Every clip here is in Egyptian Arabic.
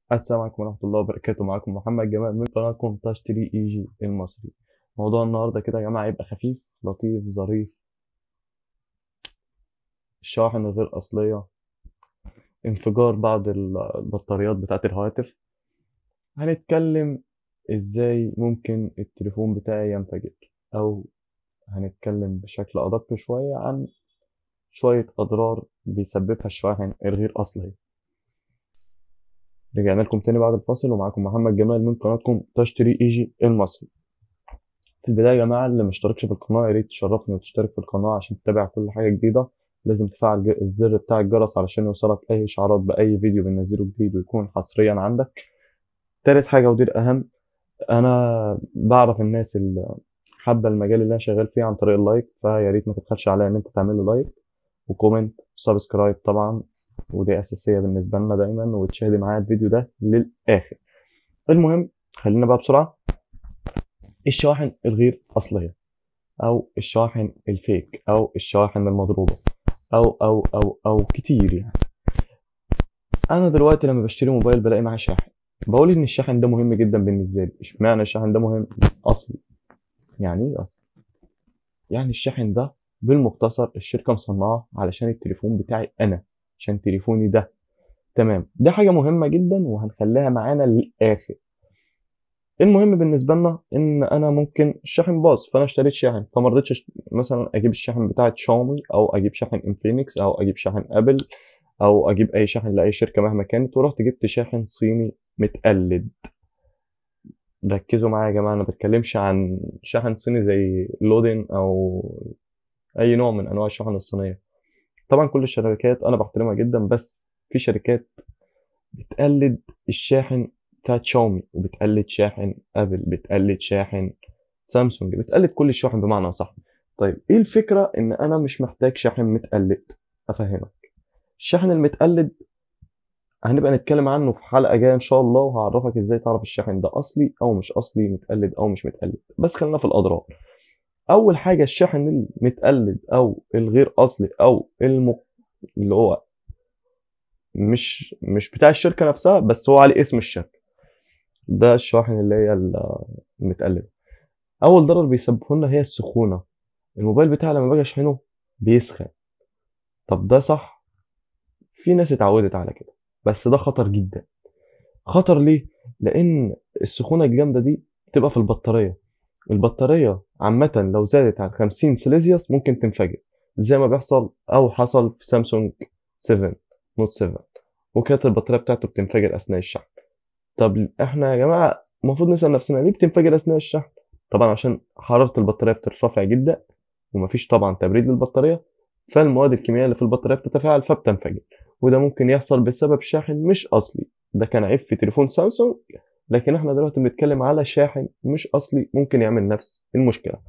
السلام عليكم ورحمة الله وبركاته معاكم محمد جمال من قناتكم تشتري اي جي المصري موضوع النهاردة كده يا جماعة يبقى خفيف لطيف ظريف الشواحن الغير أصلية انفجار بعض ال- البطاريات بتاعة الهواتف هنتكلم ازاي ممكن التليفون بتاعي ينفجر أو هنتكلم بشكل أدق شوية عن شوية أضرار بيسببها الشواحن الغير أصلية رجعنا لكم تاني بعد الفاصل ومعاكم محمد جمال من قناتكم تشتري اي جي المصري في البداية يا جماعة اللي مشتركش في القناة يا ريت تشرفني وتشترك في القناة عشان تتابع كل حاجة جديدة لازم تفعل ج- الزر بتاع الجرس علشان يوصلك أي إشعارات بأي فيديو بننزله جديد ويكون حصريا عندك تالت حاجة ودي الأهم أنا بعرف الناس اللي حابة المجال اللي أنا شغال فيه عن طريق اللايك فيا ريت ما تبخلش عليا إن أنت تعمل لي لايك وكومنت وسبسكرايب طبعا ودي أساسية بالنسبة لنا دايما وتشاهدي معايا الفيديو ده للآخر المهم خلينا بقى بسرعة الشواحن الغير أصلية أو الشواحن الفيك أو الشواحن المضروبة أو أو أو أو كتير يعني أنا دلوقتي لما بشتري موبايل بلاقي معاه شاحن بقول إن الشاحن ده مهم جدا بالنسبة لي اشمعنى الشاحن ده مهم أصلي يعني إيه أصلي يعني الشاحن ده بالمختصر الشركة مصنعاه علشان التليفون بتاعي أنا عشان تليفوني ده تمام دي حاجة مهمة جدا وهنخليها معانا للآخر المهم بالنسبة لنا إن أنا ممكن الشاحن باظ فأنا اشتريت شاحن فما رضيتش أشت- مثلا أجيب الشاحن بتاع شاومي أو أجيب شاحن انفينكس أو أجيب شاحن أبل أو أجيب أي شاحن لأي شركة مهما كانت ورحت جبت شاحن صيني متقلد ركزوا معايا يا جماعة أنا بتكلمش عن شاحن صيني زي لودين أو أي نوع من أنواع الشحن الصينية طبعا كل الشركات أنا بحترمها جدا بس في شركات بتقلد الشاحن بتاعت شاومي وبتقلد شاحن ابل بتقلد شاحن سامسونج بتقلد كل الشواحن بمعنى صح طيب ايه الفكره ان انا مش محتاج شاحن متقلد افهمك الشاحن المتقلد هنبقى نتكلم عنه في حلقه جايه ان شاء الله وهعرفك ازاي تعرف الشاحن ده اصلي او مش اصلي متقلد او مش متقلد بس خلينا في الاضرار اول حاجه الشاحن المتقلد او الغير اصلي او الم... اللي هو مش مش بتاع الشركه نفسها بس هو عليه اسم الشركه ده الشواحن اللي هي ال- المتقلبه اول ضرر بيسببه لنا هي السخونه الموبايل بتاعي لما باجي اشحنه بيسخن طب ده صح في ناس اتعودت على كده بس ده خطر جدا خطر ليه لان السخونه الجامده دي بتبقى في البطاريه البطاريه عامه لو زادت عن 50 سيليزيوس ممكن تنفجر زي ما بيحصل او حصل في سامسونج 7 نوت 7 وكانت البطاريه بتاعته بتنفجر اثناء الشحن طب احنا يا جماعه المفروض نسال نفسنا ليه بتنفجر اثناء الشحن طبعا عشان حراره البطاريه بترتفع جدا ومفيش طبعا تبريد للبطاريه فالمواد الكيميائيه اللي في البطاريه بتتفاعل فبتنفجر وده ممكن يحصل بسبب شاحن مش اصلي ده كان عيب في تليفون سامسونج لكن احنا دلوقتي بنتكلم على شاحن مش اصلي ممكن يعمل نفس المشكله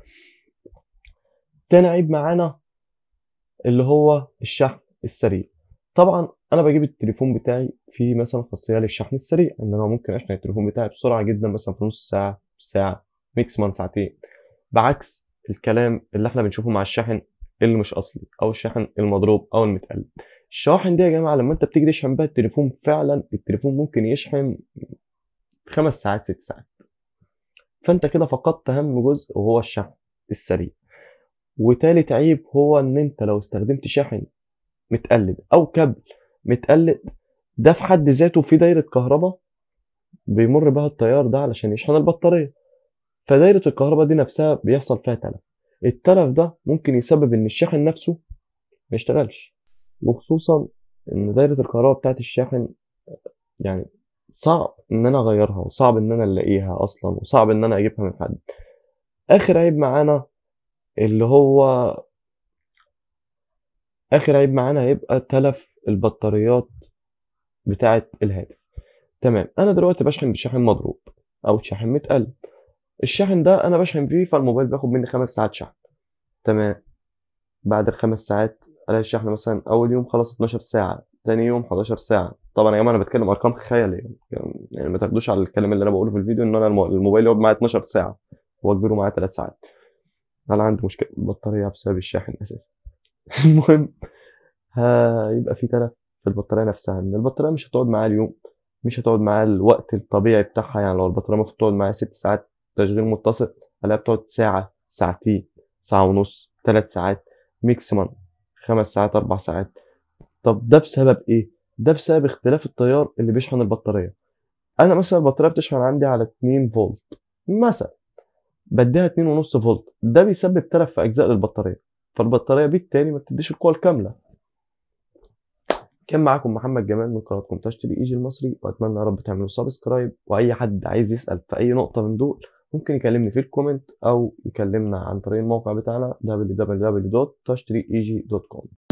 تاني عيب معانا اللي هو الشحن السريع طبعا انا بجيب التليفون بتاعي في مثلا خاصيه للشحن السريع ان انا ممكن اشحن التليفون بتاعي بسرعه جدا مثلا في نص ساعه ساعه ماكسيمم ساعتين بعكس الكلام اللي احنا بنشوفه مع الشاحن اللي مش اصلي او الشاحن المضروب او المتقلد الشواحن دي يا جماعه لما انت بتيجي تشحن بيها التليفون فعلا التليفون ممكن يشحن خمس ساعات ست ساعات فانت كده فقدت اهم جزء وهو الشحن السريع وتالت عيب هو ان انت لو استخدمت شاحن متقلد او كابل متقلد ده في حد ذاته في دايره كهرباء بيمر بها التيار ده علشان يشحن البطاريه فدايره الكهرباء دي نفسها بيحصل فيها تلف التلف ده ممكن يسبب ان الشاحن نفسه ما يشتغلش وخصوصا ان دايره الكهرباء بتاعت الشاحن يعني صعب ان انا اغيرها وصعب ان انا الاقيها اصلا وصعب ان انا اجيبها من حد اخر عيب معانا اللي هو اخر عيب معانا هيبقى تلف البطاريات بتاعه الهاتف تمام انا دلوقتي بشحن بشاحن مضروب او شاحن متقلب الشاحن ده انا بشحن فيه فالموبايل بياخد مني خمس ساعات شحن تمام بعد الخمس ساعات الاقي الشحن مثلا اول يوم خلص 12 ساعه تاني يوم 11 ساعه طبعا يا جماعه انا بتكلم ارقام خياليه يعني, يعني ما تاخدوش على الكلام اللي انا بقوله في الفيديو ان انا الم- الموبايل يقعد معايا 12 ساعه هو كبيره معايا 3 ساعات انا عندي مشكله البطاريه بسبب الشاحن اساسا المهم هيبقى في تلف في البطاريه نفسها ان البطاريه مش هتقعد معايا اليوم مش هتقعد معايا الوقت الطبيعي بتاعها يعني لو البطاريه المفروض تقعد معايا ست ساعات تشغيل متصل الاقيها بتقعد ساعه ساعتين ساعه ونص ثلاث ساعات ميكسيمم خمس ساعات اربع ساعات طب ده بسبب ايه ده بسبب اختلاف التيار اللي بيشحن البطاريه انا مثلا البطاريه بتشحن عندي على 2 فولت مثلا بديها 2.5 فولت ده بيسبب تلف في اجزاء للبطاريه فالبطاريه بالتالي ما بتديش القوه الكامله كان معاكم محمد جمال من قناتكم تشتري ايجي المصري واتمنى يا رب تعملوا سبسكرايب واي حد عايز يسال في اي نقطه من دول ممكن يكلمني في الكومنت او يكلمنا عن طريق الموقع بتاعنا www.tashtreeeg.com